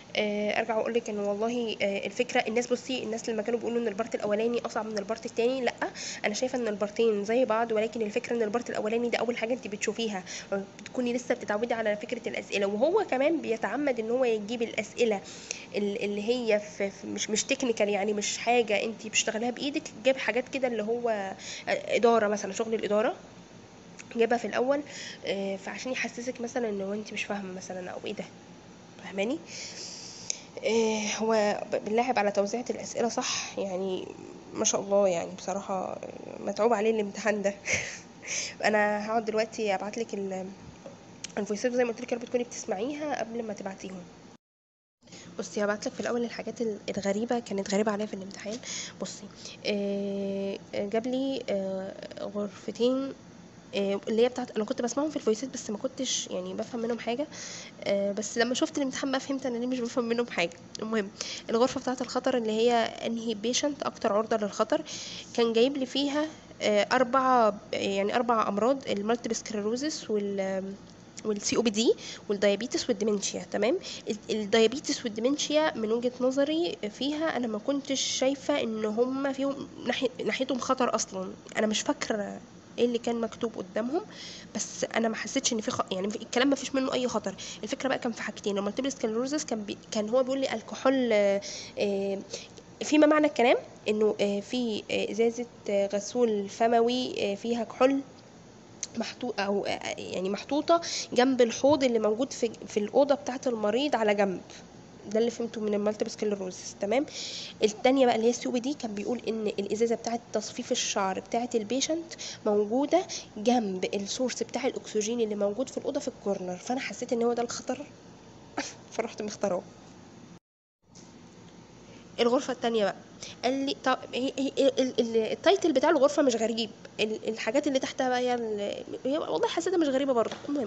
آه، ارجع واقول لك ان والله آه، الفكره الناس بصي الناس لما كانوا بيقولوا ان البارت الاولاني اصعب من البارت التاني لا انا شايفه ان البارتين زي بعض ولكن الفكره ان البارت الاولاني ده اول حاجه انت بتشوفيها بتكوني لسه بتتعودي على فكره الاسئله وهو كمان بيتعمد ان هو يجيب الاسئله ال- اللي هي في في- مش مش تكنيكال يعني مش حاجه انت بتشتغليها بايدك جاب حاجات كده اللي هو آه، اداره مثلا شغل الاداره جابها في الاول آه، فعشان يحسسك مثلا ان هو انت مش فاهمه مثلا او ايه ده فاهماني آه، هو ب- بنلاعب على توزيعة الأسئلة صح يعني ما شاء الله يعني بصراحة آه، متعوب عليه الامتحان ده أنا هقعد دلوقتي أبعتلك ال- الفويسات زي ما قلت لك يا رب تكوني بتسمعيها قبل ما تبعتيهم بصي هبعتلك في الاول الحاجات ال- الغريبه كانت غريبه عليا في الامتحان بصي آه، جاب لي آه، غرفتين آه، اللي هي بتاعت انا كنت بسمعهم في الفويسات بس ما كنتش يعني بفهم منهم حاجه آه، بس لما شفت الامتحان بقى فهمت انا ليه مش بفهم منهم حاجه المهم الغرفه بتاعه الخطر اللي هي انهي بيشنت اكتر عرضه للخطر كان جايب لي فيها آه، اربع يعني اربع امراض المالتيبل سكليروزس وال والسي او بي دي والديابيتس والديمنشيا تمام ال- الديابيتس والديمنشيا من وجهة نظري فيها انا ما كنتش شايفة ان هم فيهم ناحية ناحيتهم خطر اصلا انا مش فاكرة ايه اللي كان مكتوب قدامهم بس انا ما حسيتش ان في خ... يعني في- الكلام ما فيش منه اي خطر الفكره بقى كان في حاجتين المالتيبل سكلروزس كان بي... كان هو بيقول لي الكحول آه، آه، فيما معنى الكلام انه آه، في آه، ازازه آه، غسول فموي آه، فيها كحول محطوط او آه، يعني محطوطه جنب الحوض اللي موجود في في الاوضه بتاعه المريض على جنب ده اللي فهمته من المالتيبل سكلروزس تمام التانية بقى اللي هي السي بي دي كان بيقول ان الازازه بتاعه تصفيف الشعر بتاعه البيشنت موجوده جنب السورس بتاع الاكسجين اللي موجود في الاوضه في الكورنر فانا حسيت ان هو ده الخطر فرحت مختاراه الغرفة التانية بقى قال لي طب هي هي ال- ال- التايتل بتاع الغرفة مش غريب ال- الحاجات اللي تحتها بقى هي ال- هي والله حسيتها مش غريبة برضه المهم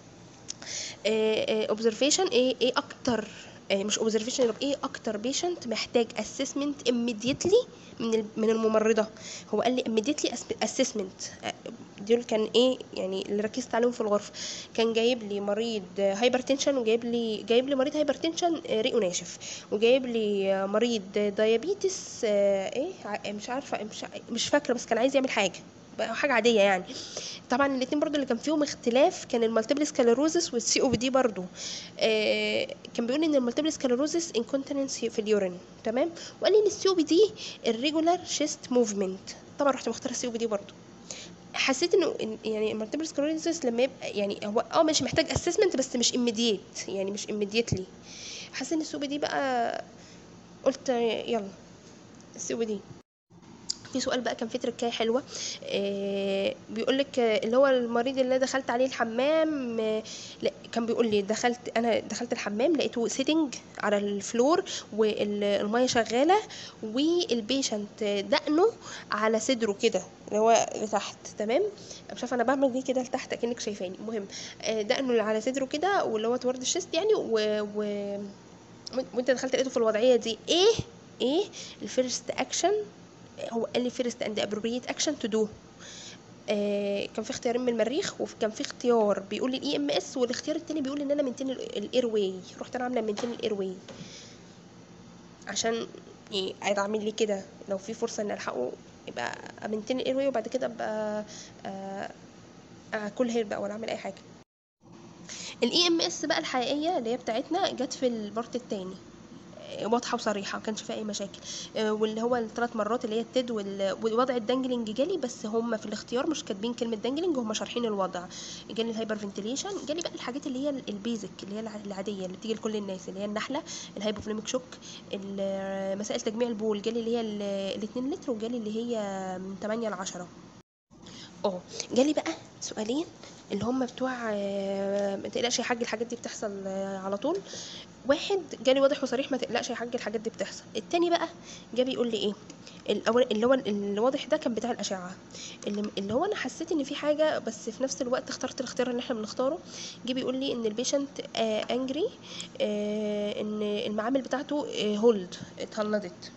اوبزرفيشن ايه ايه اكتر آه، مش اوبزرفيشن ايه اكتر بيشنت محتاج اسسمنت immediately من ال- من الممرضه هو قال لي immediately اسسمنت دول كان ايه يعني اللي ركزت عليهم في الغرفه كان جايب لي مريض هايبرتنشن وجايب لي جايب لي مريض هايبرتنشن ريقه ناشف وجايب لي آه، مريض دايابيتس ايه ع- مش عارفه مش ع- مش فاكره بس كان عايز يعمل حاجه بقى حاجه عاديه يعني طبعا الاثنين برضو اللي كان فيهم اختلاف كان المالتيبل سكلروزس والسي او بي دي برضو آه كان بيقول ان المالتيبل سكلروزس انكونتيننس في اليورين تمام وقال لي ان السي او بي دي الريجولار شيست موفمنت طبعا رحت مختاره السي او بي دي برضو حسيت انه إن- يعني المالتيبل سكلروزس لما يبقى يعني هو اه مش محتاج اسسمنت بس مش immediate يعني مش immediately حاسه ان السي او بي دي بقى قلت يلا السي او بي دي في سؤال بقى كان فيه تركايه حلوه آه بيقول لك اللي هو المريض اللي دخلت عليه الحمام آه لا كان بيقول لي دخلت انا دخلت الحمام لقيته سيتنج على الفلور والميه شغاله والبيشنت دقنه على صدره كده اللي هو لتحت تمام مش عارفه انا بعمل دي كده لتحت اكنك شايفاني المهم آه، دقنه اللي على صدره كده واللي هو تورد الشيست يعني و, و... وانت دخلت لقيته في الوضعيه دي ايه ايه الفيرست اكشن هو قال لي فيرست اند ابروبريت اكشن تو دو كان في اختيارين من المريخ وكان في اختيار بيقول لي الاي ام اس والاختيار التاني بيقول ان انا منتين الاير واي رحت انا عامله منتين الاير واي عشان ايه هيتعمل لي كده لو في فرصه ان الحقه يبقى امنتين الاير واي وبعد كده ابقى آه، اكل هير بقى ولا اعمل اي حاجه الاي ام اس بقى الحقيقيه اللي هي بتاعتنا جت في البارت التاني آه، واضحه وصريحه ما كانش فيها اي مشاكل آه، واللي هو الثلاث مرات اللي هي التد وال- والوضع الدنجلنج جالي بس هم في الاختيار مش كاتبين كلمه دنجلنج هم شارحين الوضع جالي الهايبر فنتيليشن جالي بقى الحاجات اللي هي البيزك اللي هي الع- العاديه اللي بتيجي لكل الناس اللي هي النحله الهايبوفليميك شوك ال- مسائل تجميع البول جالي اللي هي ال 2 لتر وجالي اللي هي من 8 ل 10 اه جالي بقى سؤالين اللي هم بتوع آه، ما تقلقش يا حاج الحاجات دي بتحصل آه، على طول واحد جالي واضح وصريح ما تقلقش يا حاج الحاجات دي بتحصل التاني بقى جه بيقول لي ايه الاول اللي هو الواضح ده كان بتاع الاشعه اللي, اللي هو انا حسيت ان في حاجه بس في نفس الوقت اخترت الاختيار اللي احنا بنختاره جه بيقول لي ان البيشنت انجري ان المعامل بتاعته هولد اتهلدت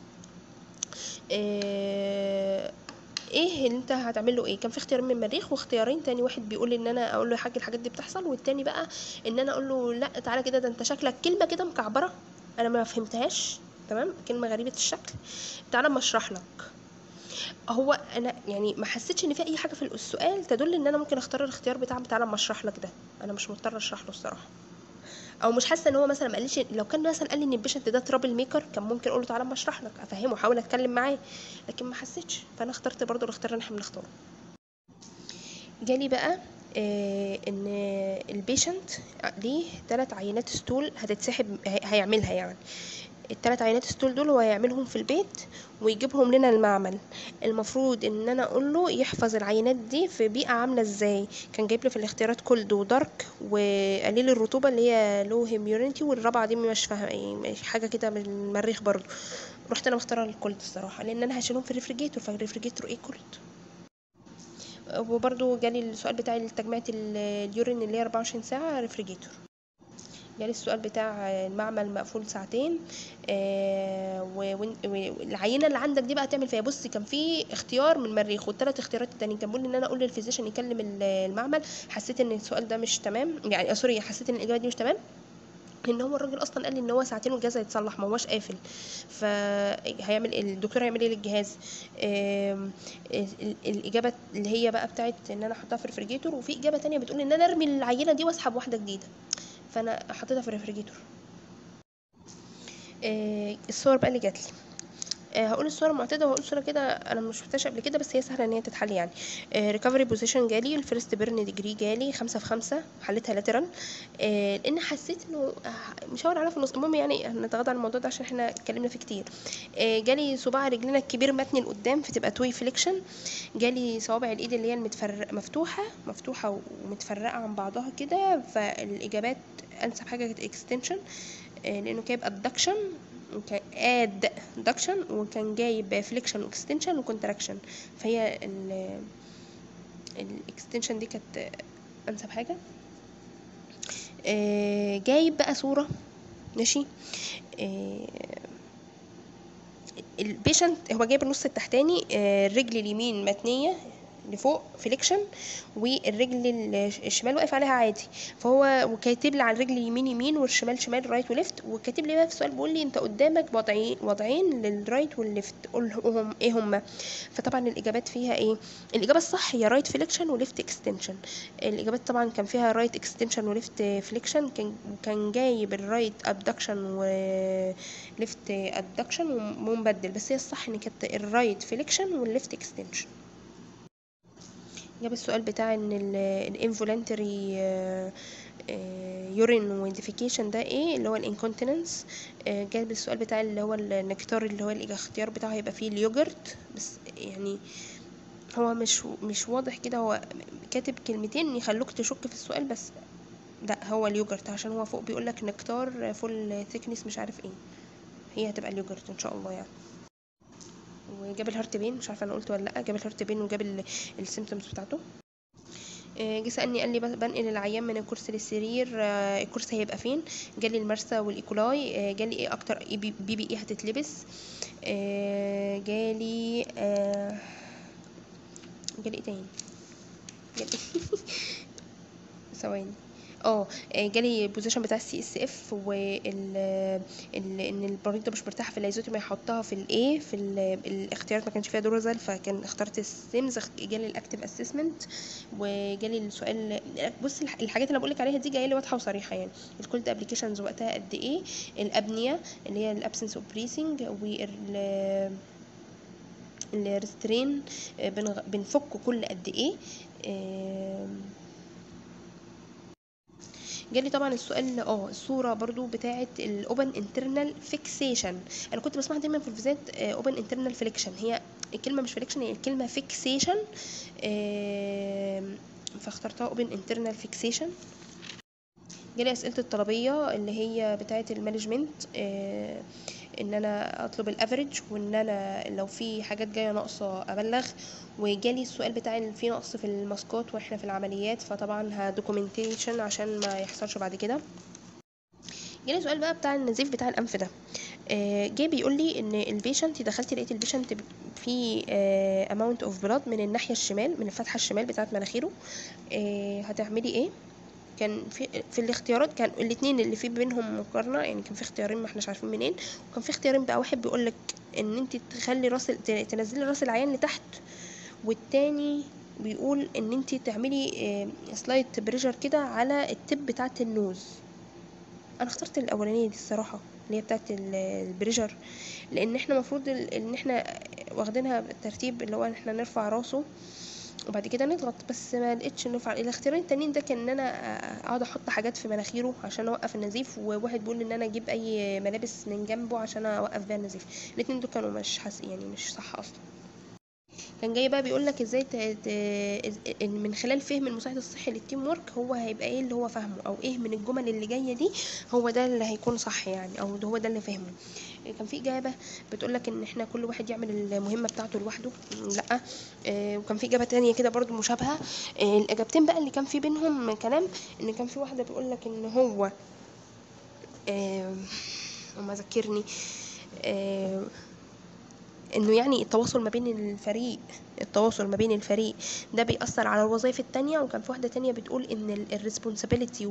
آه، ايه اللي انت هتعمل له ايه كان في اختيارين من المريخ واختيارين تاني واحد بيقول لي ان انا اقول له يا حاج الحاجات دي بتحصل والتاني بقى ان انا اقول له لا تعالى كده ده انت شكلك كلمه كده مكعبره انا ما فهمتهاش تمام كلمه غريبه الشكل تعالى اما اشرح لك هو انا يعني ما حسيتش ان في اي حاجه في السؤال تدل ان انا ممكن اختار الاختيار بتاع تعالى اما اشرح لك ده انا مش مضطره اشرح له الصراحه او مش حاسه ان هو مثلا ما قاليش لو كان مثلا قال لي ان البيشنت ده ترابل ميكر كان ممكن اقول له تعالى اما اشرح لك افهمه احاول اتكلم معاه لكن ما حسيتش فانا اخترت برضو الاختيار اللي احنا بنختاره جالي بقى آه ان البيشنت ليه ثلاث عينات ستول هتتسحب هي- هيعملها يعني الثلاث عينات ستول دول هو هيعملهم في البيت ويجيبهم لنا المعمل المفروض ان انا اقول له يحفظ العينات دي في بيئه عامله ازاي كان جايب لي في الاختيارات كولد ودارك وقليل الرطوبه اللي هي لو هيميورينتي والرابعه دي مش فاهمه حاجه كده من المريخ برضو رحت انا مختاره الكولد الصراحه لان انا هشيلهم في الريفريجيتور فالريفريجيتور ايه كولد وبرضو جالي السؤال بتاع تجميع ال- اليورين اللي هي 24 ساعة ريفريجيتور جالي السؤال بتاع المعمل مقفول ساعتين آه، و- وإن- والعينة اللي عندك دي بقى تعمل فيها بصي كان في اختيار من المريخ والثلاث اختيارات التانيين كان بيقول ان انا اقول للفيزيشن يكلم ال- المعمل حسيت ان السؤال ده مش تمام يعني آه، سوري حسيت ان الاجابه دي مش تمام لان هو الراجل اصلا قال لي ان هو ساعتين والجهاز هيتصلح ما هوش قافل فهيعمل الدكتور هيعمل ايه للجهاز آم، ال- الاجابه اللي هي بقى بتاعت ان انا احطها في الريفريجيتور وفي اجابه تانية بتقول ان انا ارمي العينه دي واسحب واحده جديده فانا حطيتها في الريفريجيتور آه، الصور بقى اللي جات لي آه، هقول الصورة المعتادة وهقول صورة كده أنا مش شفتهاش قبل كده بس هي سهلة إن هي تتحل يعني ريكفري بوزيشن جالي الفيرست بيرن ديجري جالي خمسة في خمسة حلتها لاترال لأن حسيت إنه آه، مش هقول عليها في النص المهم يعني هنتغاضى عن الموضوع ده عشان احنا اتكلمنا فيه كتير آه، جالي صباع رجلنا الكبير متني لقدام فتبقى توي فليكشن جالي صوابع الإيد اللي هي المتفرق مفتوحة مفتوحة ومتفرقة عن بعضها كده فالإجابات أنسب حاجة كانت اكستنشن لأنه كان يبقى adduction وكان اد دكشن وكان جايب فليكشن واكستنشن وكونتراكشن فهي ال الاكستنشن دي كانت انسب حاجه آه، جايب بقى صوره ماشي آه، البيشنت هو جايب النص التحتاني آه، الرجل اليمين متنيه لفوق فليكشن والرجل الشمال واقف عليها عادي فهو وكاتب لي على الرجل اليمين يمين والشمال شمال رايت وليفت وكاتب لي بقى في السؤال بيقول لي انت قدامك وضعين وضعين للرايت والليفت قول هم ايه هما فطبعا الاجابات فيها ايه الاجابه الصح هي رايت فليكشن وليفت اكستنشن الاجابات طبعا كان فيها رايت اكستنشن وليفت فليكشن كان كان جايب الرايت ابدكشن وليفت ادكشن ومبدل بس هي الصح ان كانت الرايت فليكشن والليفت اكستنشن جاب السؤال بتاع ان الانفولنتري يورين ويديفيكيشن ده ايه اللي هو الانكونتيننس جاب السؤال بتاع اللي هو النكتار اللي هو الاختيار بتاعه هيبقى فيه اليوجرت بس يعني هو مش مش واضح كده هو كاتب كلمتين يخلوك تشك في السؤال بس لا هو اليوجرت عشان هو فوق بيقول لك نكتار فول ثيكنس مش عارف ايه هي هتبقى اليوجرت ان شاء الله يعني وجاب الهارت بين مش عارفه انا قلت ولا لا جاب الهارت بين وجاب السيمتومز بتاعته آه، جه سالني قال لي بس- بنقل العيان من الكرسي للسرير آه، الكرسي هيبقى فين جالي المرسى والايكولاي آه، جالي ايه اكتر إيه بي بي بي ايه هتتلبس آه، جالي آه، جالي ايه تاني جالي ثواني اه آه، جالي البوزيشن بتاع السي اس اف وال ال- ان المريض ده مش مرتاح في الايزوتومي يحطها في الايه في ال- الاختيارات ما كانش فيها دورزال فكان اخترت السيمز اخ- جالي الاكتيف اسسمنت وجالي السؤال بص الح- الحاجات اللي بقولك عليها دي جايه لي واضحه وصريحه يعني الكولد ابلكيشنز وقتها قد ايه الابنيه اللي هي الابسنس اوف بريسنج وال الريسترين بنفكه كل قد ايه آم، جالي طبعا السؤال اه الصوره برضو بتاعه الاوبن انترنال فيكسيشن انا كنت بسمعها دايما في الفيزات اوبن انترنال فليكشن هي الكلمه مش فليكشن هي الكلمه فيكسيشن فاخترتها اوبن انترنال فيكسيشن جالي اسئله الطلبيه اللي هي بتاعه المانجمنت آه، ان انا اطلب الافريج وان انا لو في حاجات جايه ناقصه ابلغ وجالي السؤال بتاع ان في نقص في الماسكات واحنا في العمليات فطبعا هدوكيومنتيشن عشان ما يحصلش بعد كده جالي سؤال بقى بتاع النزيف بتاع الانف ده آه، جه بيقول لي ان البيشنت دخلت لقيت البيشنت في اماونت اوف بلاد من الناحيه الشمال من الفتحه الشمال بتاعه مناخيره آه، هتعملي ايه كان في في الاختيارات كان الاتنين اللي في بينهم مقارنة يعني كان في اختيارين ما احناش عارفين منين وكان في اختيارين بقى واحد بيقول لك ان انت تخلي راس ال- ت- تنزلي راس العيان لتحت والتاني بيقول ان انت تعملي سلايد بريشر كده على التب بتاعه النوز انا اخترت الاولانيه دي الصراحه اللي هي بتاعه ال- البريشر لان احنا المفروض ان احنا واخدينها بالترتيب اللي هو ان احنا نرفع راسه وبعد كده نضغط بس ما لقيتش نرفع الاختيارين التانيين ده كان ان انا اقعد احط حاجات في مناخيره عشان اوقف النزيف وواحد بيقول ان انا اجيب اي ملابس من جنبه عشان اوقف بيها النزيف الاتنين دول كانوا مش حس يعني مش صح اصلا كان جاي بقى بيقول لك ازاي ت... ت... إن من خلال فهم المساعد الصحي للتيم ورك هو هيبقى ايه اللي هو فاهمه او ايه من الجمل اللي جايه دي هو ده اللي هيكون صح يعني او ده هو ده اللي فاهمه كان في اجابه بتقول لك ان احنا كل واحد يعمل المهمه بتاعته لوحده لا آه، وكان في اجابه تانية كده برضو مشابهه آه، الاجابتين بقى اللي كان في بينهم كلام ان كان في واحده بيقول لك ان هو آه، وما ذكرني آه، انه يعني التواصل ما بين الفريق التواصل ما بين الفريق ده بيأثر على الوظائف التانية وكان في واحدة تانية بتقول ان الريسبونسابيلتي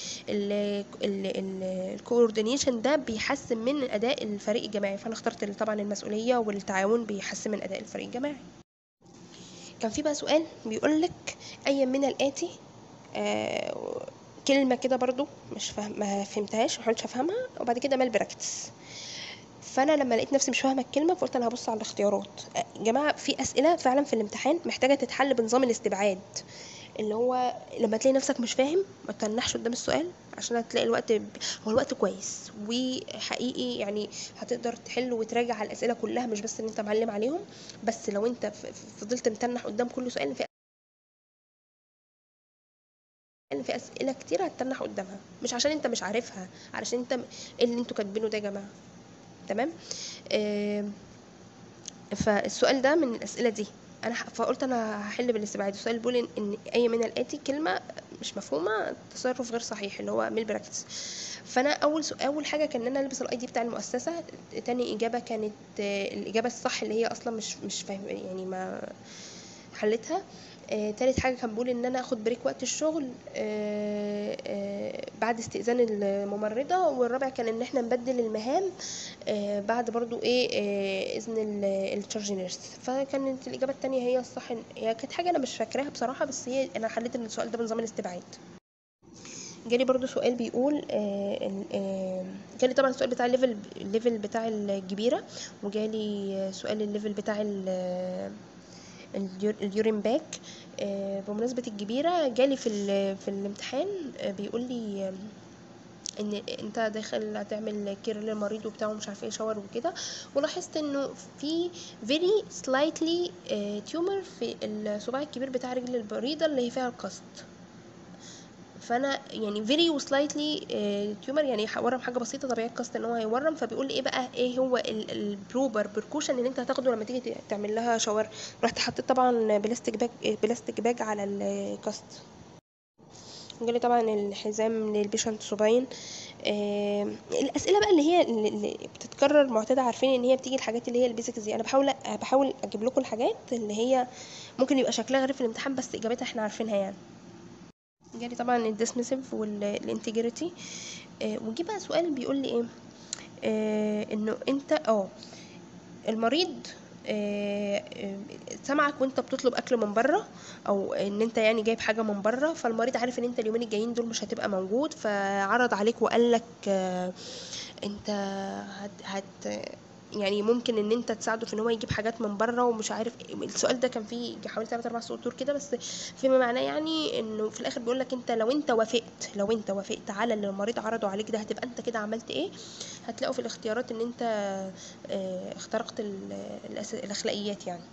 والكوردينيشن ده بيحسن من اداء الفريق الجماعي فانا اخترت طبعا المسؤولية والتعاون بيحسن من اداء الفريق الجماعي كان في بقى سؤال بيقول لك اي من الاتي آه كلمة كده برضو مش فاهم ما فهمتهاش ما حاولتش افهمها وبعد كده مال براكتس فانا لما لقيت نفسي مش فاهمه الكلمه فقلت انا هبص على الاختيارات يا جماعه في اسئله فعلا في الامتحان محتاجه تتحل بنظام الاستبعاد اللي هو لما تلاقي نفسك مش فاهم ما تتنحش قدام السؤال عشان هتلاقي الوقت ب... هو الوقت كويس وحقيقي يعني هتقدر تحل وتراجع على الاسئله كلها مش بس ان انت معلم عليهم بس لو انت ف- ف- فضلت متنح قدام كل سؤال في ان في اسئله كتير هتتنح قدامها مش عشان انت مش عارفها علشان انت ايه اللي انتوا كاتبينه ده يا جماعه تمام آم، فالسؤال ده من الاسئله دي انا ح- فقلت انا هحل بالاستبعاد السؤال بيقول ان إن اي من الاتي كلمه مش مفهومه تصرف غير صحيح اللي هو ميل براكتس فانا اول سؤال اول حاجه كان ان انا البس الاي دي بتاع المؤسسه تاني اجابه كانت آه، الاجابه الصح اللي هي اصلا مش مش فاهم يعني ما حلتها آه، تالت حاجة كان بيقول إن أنا أخد بريك وقت الشغل آه، آه، بعد استئذان الممرضة والرابع كان إن إحنا نبدل المهام آه، بعد برضو إيه آه، إذن ال- التشارج نيرس فكانت الإجابة التانية هي الصح إن- هي كانت حاجة أنا مش فاكراها بصراحة بس هي أنا حليت السؤال ده بنظام الاستبعاد جالي برضو سؤال بيقول آه، ال- آه، جالي طبعا السؤال بتاع الليفل الليفل بتاع الجبيرة وجالي آه، سؤال الليفل بتاع ال- اليور- اليورين باك آه، بمناسبة الجبيرة جالي في ال- في الامتحان آه، بيقول لي آم، ان انت داخل هتعمل كير للمريض وبتاع ومش عارفه ايه شاور وكده ولاحظت انه في very slightly آه، tumor في الصباع الكبير بتاع رجل المريضة اللي هي فيها القصد فانا يعني very وسلايتلي تيومر يعني هورم حاجه بسيطه طبيعي الكاست ان هو هيورم فبيقول لي ايه بقى ايه هو البروبر بركوشن اللي انت هتاخده لما تيجي ت- تعمل لها شاور رحت حطيت طبعا بلاستيك باج بلاستيك باج على الكاست جالي طبعا الحزام للبيشنت صباين آه الاسئله بقى اللي هي اللي اللي بتتكرر معتاده عارفين ان هي بتيجي الحاجات اللي هي البيزكس دي انا بحاول بحاول اجيب لكم الحاجات اللي هي ممكن يبقى شكلها غريب في الامتحان بس اجابتها احنا عارفينها يعني جالي طبعا الديسمسيف والانتجريتي وجي بقى سؤال بيقول لي ايه آه انه انت اه المريض آه، آه، سمعك وانت بتطلب اكل من بره او ان انت يعني جايب حاجه من بره فالمريض عارف ان انت اليومين الجايين دول مش هتبقى موجود فعرض عليك وقال لك آه، انت هت, هت يعني ممكن ان انت تساعده في ان هو يجيب حاجات من بره ومش عارف إيه. السؤال ده كان فيه حوالي 3 4 سطور كده بس فيما معناه يعني انه في الاخر بيقول لك انت لو انت وافقت لو انت وافقت على اللي المريض عرضه عليك ده هتبقى انت كده عملت ايه هتلاقوا في الاختيارات ان انت آه، اخترقت ال- الأس- الاخلاقيات يعني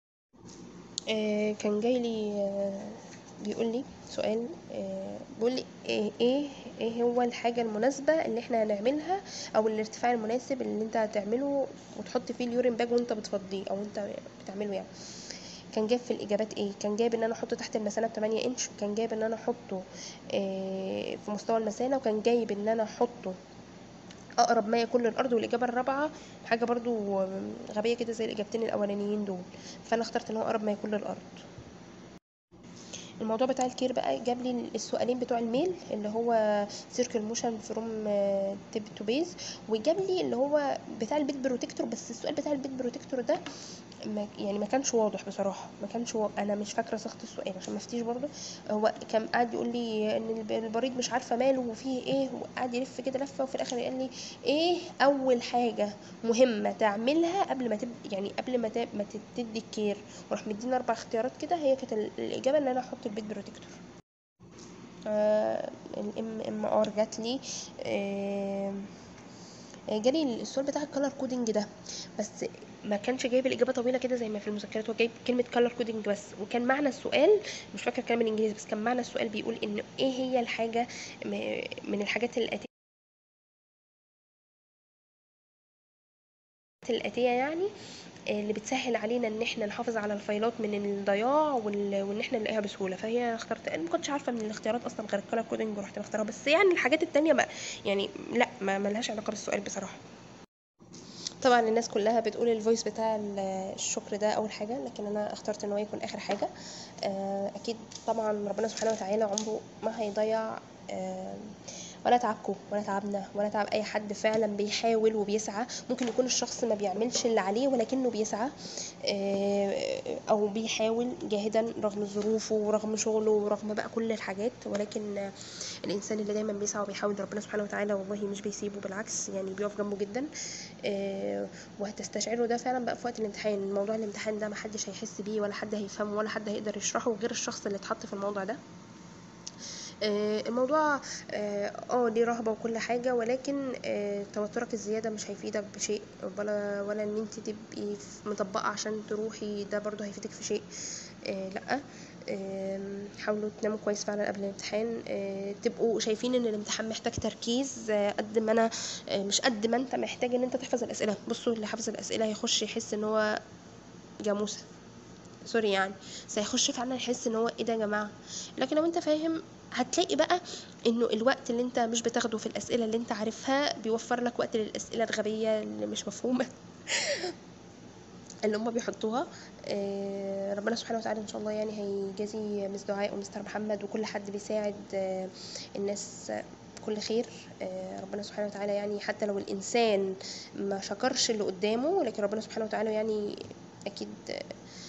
آه، كان جاي لي آه، بيقول لي سؤال آه، بيقول لي ايه ايه ايه هو الحاجة المناسبة اللي احنا هنعملها او الارتفاع المناسب اللي انت هتعمله وتحط فيه اليورين باج وانت بتفضيه او انت بتعمله يعني كان جايب في الاجابات ايه كان جايب ان انا احطه تحت المثانه ب 8 انش وكان جايب ان انا احطه آه، في مستوى المثانه وكان جايب ان انا احطه اقرب ما يكون للارض والاجابه الرابعه حاجه برضو غبيه كده زي الاجابتين الاولانيين دول فانا اخترت ان هو اقرب ما يكون للارض الموضوع بتاع الكير بقى جاب لي السؤالين بتوع الميل اللي هو سيركل موشن فروم تيب تو بيز وجاب لي اللي هو بتاع البيت بروتكتور بس السؤال بتاع البيت بروتكتور ده ما يعني ما كانش واضح بصراحه ما كانش واضح. انا مش فاكره صيغه السؤال عشان ما افتيش برضه هو كان قاعد يقول لي ان الب- البريد مش عارفه ماله وفيه ايه وقعد يلف كده لفه وفي الاخر قال لي ايه اول حاجه مهمه تعملها قبل ما تب يعني قبل ما تب... ما تدي الكير وراح مديني اربع اختيارات كده هي كانت ال- الاجابه ان انا احط البيت بروتكتور الام ام ار جات لي آه، جالي السؤال بتاع الكالر كودنج ده بس ما كانش جايب الاجابه طويله كده زي ما في المذكرات هو جايب كلمه كالر كودنج بس وكان معنى السؤال مش فاكره الكلام الانجليزي بس كان معنى السؤال بيقول ان ايه هي الحاجه م- من الحاجات الاتيه الاتيه يعني اللي بتسهل علينا ان احنا نحافظ على الفايلات من الضياع وال... وان احنا نلاقيها بسهوله فهي اخترت انا ما كنتش عارفه من الاختيارات اصلا غير الكالر كودنج ورحت مختارها بس يعني الحاجات التانية ما يعني لا ما ملهاش علاقه بالسؤال بصراحه طبعا الناس كلها بتقول الفويس بتاع ال- الشكر ده اول حاجه لكن انا اخترت ان هو يكون اخر حاجه آه، اكيد طبعا ربنا سبحانه وتعالى عمره ما هيضيع آه، ولا تعبكم ولا تعبنا ولا تعب اي حد فعلا بيحاول وبيسعى ممكن يكون الشخص ما بيعملش اللي عليه ولكنه بيسعى آه، او بيحاول جاهدا رغم ظروفه ورغم شغله ورغم بقى كل الحاجات ولكن آه، الانسان اللي دايما بيسعى وبيحاول ربنا سبحانه وتعالى والله مش بيسيبه بالعكس يعني بيقف جنبه جدا آه، وهتستشعروا ده فعلا بقى في وقت الامتحان موضوع الامتحان ده محدش هيحس بيه ولا حد هيفهمه ولا حد هيقدر يشرحه غير الشخص اللي اتحط في الموضوع ده آه، الموضوع اه آه، ليه رهبة وكل حاجة ولكن آه، توترك الزيادة مش هيفيدك بشيء ولا ولا ان انت تبقي ف- مطبقة عشان تروحي ده برضو هيفيدك في شيء آه لا آم، حاولوا تناموا كويس فعلا قبل الامتحان آه، تبقوا شايفين ان الامتحان محتاج تركيز آه، قد ما انا آه، مش قد ما انت محتاج ان انت تحفظ الاسئله بصوا اللي حافظ الاسئله هيخش يحس ان هو جاموسه سوري يعني بس هيخش فعلا يحس ان هو ايه ده يا جماعه لكن لو انت فاهم هتلاقي بقى انه الوقت اللي انت مش بتاخده في الاسئله اللي انت عارفها بيوفر لك وقت للاسئله الغبيه اللي مش مفهومه اللي هم بيحطوها آه، ربنا سبحانه وتعالى ان شاء الله يعني هيجازي مس دعاء ومستر محمد وكل حد بيساعد آه، الناس آه، كل خير آه، ربنا سبحانه وتعالى يعني حتى لو الانسان ما شكرش اللي قدامه لكن ربنا سبحانه وتعالى يعني اكيد آه،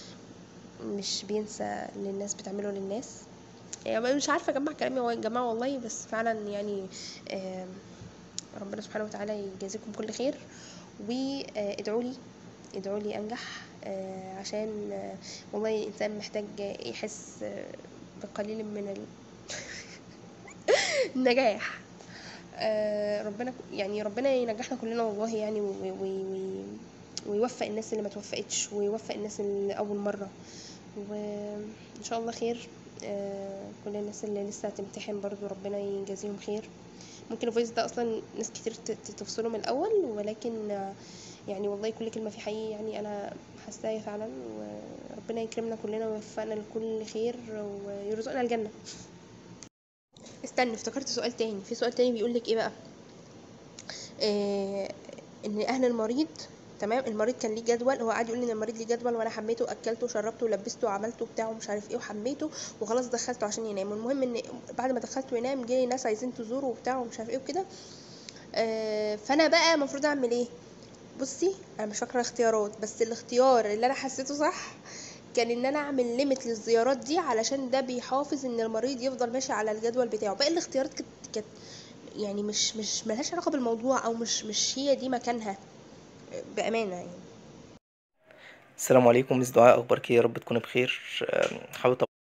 مش بينسى اللي الناس بتعمله للناس يعني مش عارفه اجمع كلامي يا جماعه والله بس فعلا يعني آم، ربنا سبحانه وتعالى يجازيكم كل خير وادعوا لي ادعوا لي انجح آه، عشان آه، والله الانسان محتاج يحس آه، بقليل من ال- النجاح آه، ربنا يعني ربنا ينجحنا كلنا والله يعني وي- وي- وي- ويوفق الناس اللي ما توفقتش ويوفق الناس اللي اول مره وان شاء الله خير آه، كل الناس اللي لسه هتمتحن برضو ربنا يجازيهم خير ممكن الفويس ده اصلا ناس كتير ت- ت- تفصله من الاول ولكن آه، يعني والله كل كلمه فيه حقيقي يعني انا حاساها فعلا وربنا يكرمنا كلنا ويوفقنا لكل خير ويرزقنا الجنه استنى افتكرت سؤال تاني في سؤال تاني بيقول لك ايه بقى آه ان اهل المريض تمام المريض كان ليه جدول هو قاعد يقول لي ان المريض ليه جدول وانا حميته واكلته وشربته ولبسته وعملته بتاعه ومش عارف ايه وحميته وخلاص دخلته عشان ينام المهم ان بعد ما دخلته ينام جه ناس عايزين تزوره وبتاع ومش عارف ايه وكده آه فانا بقى المفروض اعمل ايه بصي انا مش فاكره اختيارات بس الاختيار اللي انا حسيته صح كان ان انا اعمل ليميت للزيارات دي علشان ده بيحافظ ان المريض يفضل ماشي على الجدول بتاعه باقي الاختيارات كانت كانت يعني مش مش ملهاش علاقه بالموضوع او مش مش هي دي مكانها بامانه يعني السلام عليكم مس دعاء اخبارك إيه؟ يا رب تكوني بخير أم، حابب